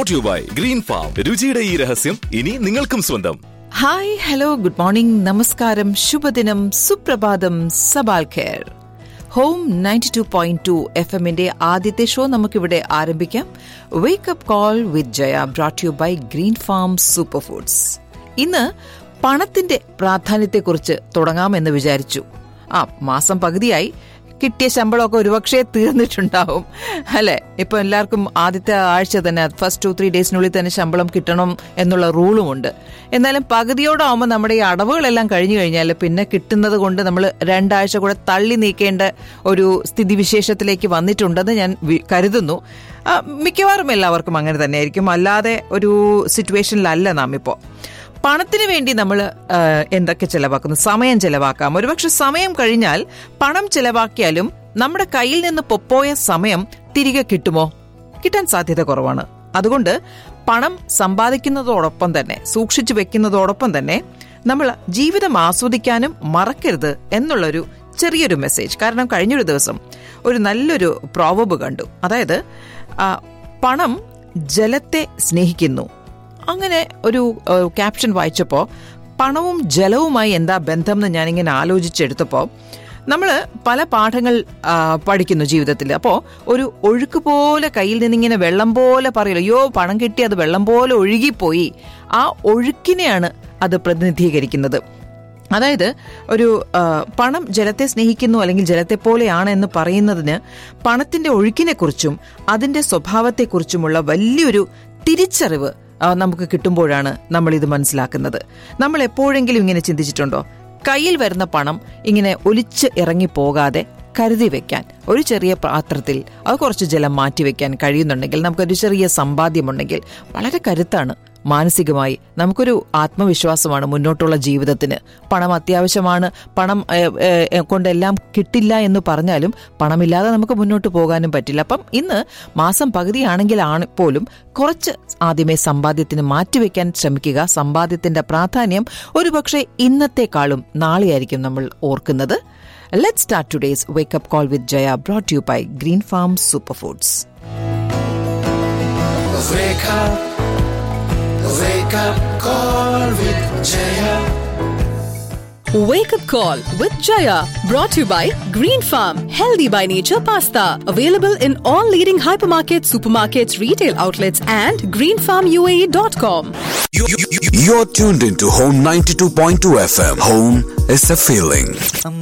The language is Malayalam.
Brought you by green farm രുചിയുടെ ഈ രഹസ്യം ഇനി നിങ്ങൾക്കും സ്വന്തം ഹായ് ഹലോ ഗുഡ് മോർണിംഗ് നമസ്കാരം ശുഭദിനം സുപ്രഭാതം സബാൽ ഖേർ home ninety two point two F എമ്മിന്റെ ആദ്യത്തെ ഷോ നമുക്കിവിടെ ആരംഭിക്കാം wake up call with Jaya brought you by green farm super foods ഇന്ന് പണത്തിന്റെ പ്രാധാന്യത്തെക്കുറിച്ച് തുടങ്ങാമെന്ന് വിചാരിച്ചു ആ മാസം പകുതിയായി കിട്ടിയ ശമ്പളമൊക്കെ ഒരുപക്ഷെ തീർന്നിട്ടുണ്ടാവും അല്ലെ ഇപ്പൊ എല്ലാവർക്കും ആദ്യത്തെ ആഴ്ച തന്നെ ഫസ്റ്റ് ടു ത്രീ ഡേയ്സിനുള്ളിൽ തന്നെ ശമ്പളം കിട്ടണം എന്നുള്ള റൂളുമുണ്ട് എന്നാലും പകുതിയോടാവുമ്പോൾ നമ്മുടെ ഈ അടവുകളെല്ലാം കഴിഞ്ഞു കഴിഞ്ഞാൽ പിന്നെ കിട്ടുന്നത് കൊണ്ട് നമ്മൾ രണ്ടാഴ്ച കൂടെ തള്ളി നീക്കേണ്ട ഒരു സ്ഥിതിവിശേഷത്തിലേക്ക് വന്നിട്ടുണ്ടെന്ന് ഞാൻ വി- കരുതുന്നു ആ, മിക്കവാറും എല്ലാവർക്കും അങ്ങനെ തന്നെയായിരിക്കും അല്ലാതെ ഒരു സിറ്റുവേഷനിലല്ല നാം ഇപ്പോൾ പണത്തിന് വേണ്ടി നമ്മൾ എന്തൊക്കെ ചെലവാക്കുന്നു സമയം ചെലവാക്കാം ഒരുപക്ഷെ സമയം കഴിഞ്ഞാൽ പണം ചെലവാക്കിയാലും നമ്മുടെ കയ്യിൽ നിന്ന് പൊപ്പോയ സമയം തിരികെ കിട്ടുമോ കിട്ടാൻ സാധ്യത കുറവാണ് അതുകൊണ്ട് പണം സമ്പാദിക്കുന്നതോടൊപ്പം തന്നെ സൂക്ഷിച്ചു വെക്കുന്നതോടൊപ്പം തന്നെ നമ്മൾ ജീവിതം ആസ്വദിക്കാനും മറക്കരുത് എന്നുള്ളൊരു ചെറിയൊരു മെസ്സേജ് കാരണം കഴിഞ്ഞൊരു ദിവസം ഒരു നല്ലൊരു പ്രോവബ് കണ്ടു അതായത് ആ, പണം ജലത്തെ സ്നേഹിക്കുന്നു അങ്ങനെ ഒരു ഏഹ്, ക്യാപ്ഷൻ വായിച്ചപ്പോൾ പണവും ജലവുമായി എന്താ ബന്ധം എന്ന് ഞാനിങ്ങനെ ആലോചിച്ചെടുത്തപ്പോൾ നമ്മൾ പല പാഠങ്ങൾ ആ, പഠിക്കുന്നു ജീവിതത്തിൽ അപ്പോൾ ഒരു ഒഴുക്ക് പോലെ കയ്യിൽ നിന്നിങ്ങനെ വെള്ളം പോലെ പറയല്ലോ അയ്യോ പണം കിട്ടി അത് വെള്ളം പോലെ ഒഴുകിപ്പോയി ആ ഒഴുക്കിനെയാണ് അത് പ്രതിനിധീകരിക്കുന്നത് അതായത് ഒരു ആ, പണം ജലത്തെ സ്നേഹിക്കുന്നു അല്ലെങ്കിൽ ജലത്തെ പോലെയാണ് എന്ന് പറയുന്നതിന് പണത്തിന്റെ ഒഴുക്കിനെക്കുറിച്ചും അതിന്റെ സ്വഭാവത്തെക്കുറിച്ചുമുള്ള വലിയൊരു തിരിച്ചറിവ് ആ, നമുക്ക് കിട്ടുമ്പോഴാണ് നമ്മൾ ഇത് മനസ്സിലാക്കുന്നത് നമ്മൾ എപ്പോഴെങ്കിലും ഇങ്ങനെ ചിന്തിച്ചിട്ടുണ്ടോ കയ്യിൽ വരുന്ന പണം ഇങ്ങനെ ഒലിച്ച് ഇറങ്ങി പോകാതെ കരുതി വെക്കാൻ ഒരു ചെറിയ പാത്രത്തിൽ അത് കുറച്ച് ജലം മാറ്റി വെക്കാൻ കഴിയുന്നുണ്ടെങ്കിൽ നമുക്കൊരു ചെറിയ സമ്പാദ്യമുണ്ടെങ്കിൽ വളരെ കരുത്താണ് മാനസികമായി നമുക്കൊരു ആത്മവിശ്വാസമാണ് മുന്നോട്ടുള്ള ജീവിതത്തിന് പണം അത്യാവശ്യമാണ് പണം ഏഹ്, ഏഹ്, കൊണ്ടെല്ലാം കിട്ടില്ല എന്ന് പറഞ്ഞാലും പണമില്ലാതെ നമുക്ക് മുന്നോട്ട് പോകാനും പറ്റില്ല അപ്പം ഇന്ന് മാസം പകുതിയാണെങ്കിൽ ആണ് പോലും കുറച്ച് ആദ്യമേ സമ്പാദ്യത്തിന് മാറ്റിവെക്കാൻ ശ്രമിക്കുക സമ്പാദ്യത്തിന്റെ പ്രാധാന്യം ഒരുപക്ഷെ ഇന്നത്തെക്കാളും നാളെയായിരിക്കും നമ്മൾ ഓർക്കുന്നത് let start today's wake up call with Jaya brought you by green farm super foods Wake up, wake up, call with Jaya. Wake up call with Jaya brought to you by Green Farm Healthy by Nature Pasta available in all leading hypermarkets, supermarkets, retail outlets and greenfarmuae.com. You- you- you- You're tuned into Home 92.2 FM. Home is a feeling.